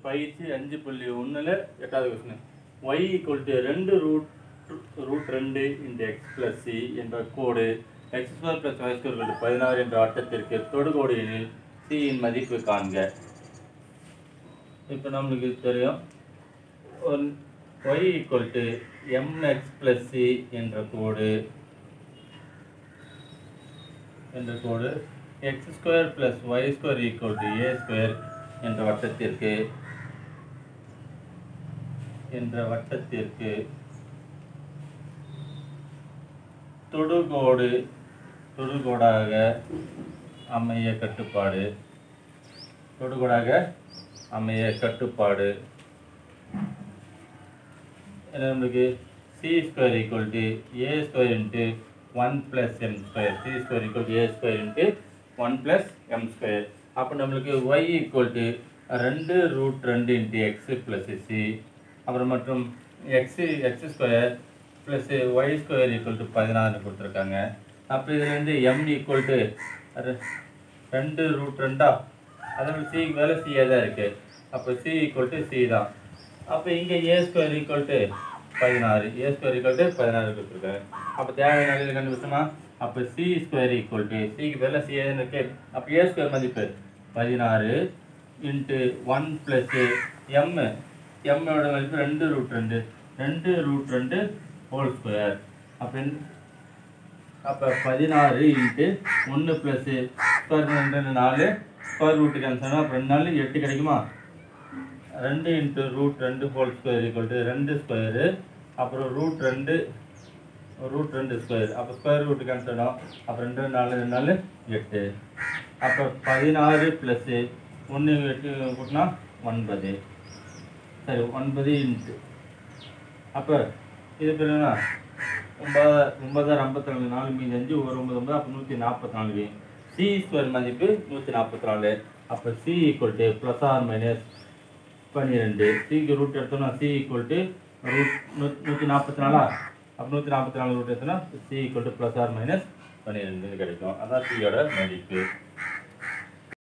பயிற்சி அஞ்சு புள்ளி ஒன்றில் எட்டாவது கொஸ்டின் ஒய் ஈக்குவல் டு ரெண்டு ரூட் ரூட் ரெண்டு இந்த எக்ஸ் ப்ளஸ் சி என்ற கோடு x square plus y square பதினாறு என்ற வட்டத்திற்கு தொடுகோடு எனில் சியின் மதிப்பு காண்க இப்போ நம்மளுக்கு தெரியும் one y equal to m x plus c என்ற கோடு என்ற கோடு x square plus y square equal to a square என்ற வட்டத்திற்கு என்ற வட்டத்திற்கு தொடுகோடு தொடுகோடாக அமைய கட்டுப்பாடு தொடுகோடாக அமைய கட்டுப்பாடு என்ன நம்மளுக்கு c square equal to a square into one plus m square c square equal to a square into one plus m square அப்போ நம்மளுக்கு ஒய் ஈக்குவல் டு ரெண்டு ரூட் ரெண்டு இன்ட்டு எக்ஸு ப்ளஸ் சி அப்புறம் மற்றும் x x square plus y square equal to பதினாறு கொடுத்துருக்காங்க அப்போ இதுலேருந்து எம் ஈக்குவல் டு ரெண்டு ரூட் ரெண்டா அதனால சிக்கு மேலே சிஏ தான் இருக்குது அப்போ சி ஈக்குவல் டு சி தான் அப்போ இங்கே ஏ ஸ்கொயர் ஈக்குவல் டு பதினாறு ஏ ஸ்கொயர் ஈக்குவல் டு பதினாறு கொடுத்துருக்காங்க அப்போ தேவையான நிலையில் கண்டுபிடிச்சோமா அப்போ சி ஸ்கொயர் ஈக்குவல் டு சிக்கு பதிலாக சி இருக்கு அப்போ ஏ ஸ்கொயர் மதிப்பு பதினாறு இன்ட்டு ஒன் ப்ளஸ்ஸு எம் எம்மோட மதிப்பு ரெண்டு ரூட் ரெண்டு ரெண்டு ரூட் ரெண்டு ஹோல் ஸ்கொயர் அப்போ அப்போ பதினாறு இன்ட்டு ஒன்று ப்ளஸ்ஸு ஸ்கொயர் ரெண்டு ரெண்டு நாலு ஸ்கொயர் ரூட்டு கேன்சல் அப்போ ரெண்டு நாலு எட்டு கிடைக்குமா ரெண்டு இன்ட்டு ரூட் ரெண்டு ஹோல் ஸ்கொயர் ஈக்குவல் டு ரெண்டு ஸ்கொயரு அப்புறம் ரூட் ரெண்டு ரூட் ரெண்டு ஸ்கொயர் அப்போ ஸ்கொயர் ரூட்டு கேன்சல் ஆகும் அப்போ ரெண்டு நாலு ரெண்டு நாலு எட்டு அப்போ பதினாறு ப்ளஸ்ஸு ஒன்று எட்டு கூட்டினா ஒன்பது சரி ஒன்பது இன்ட்டு அப்போ இது பேர் என்ன ஒன்பது ஒன்பதாயிரம் ஐம்பத்தி நாலு நாலு மீது அஞ்சு ஒரு ஒன்பது ஒன்பது அப்போ நூற்றி நாற்பத்தி நாலு சி ஸ்கொயர் மதிப்பு நூற்றி நாற்பத்தி நாலு அப்போ c equal to plus r minus பன்னிரெண்டு சிக்கு ரூட் எடுத்தோம்னா சி ஈக்குவல் டு ரூட் நூ நூற்றி நாற்பத்தி நாலா அப்போ நூற்றி நாற்பத்தி நாலு ரூட் எடுத்தோம்னா c equal to plus r minus பன்னிரெண்டுன்னு கிடைக்கும் அதான் சியோட மதிப்பு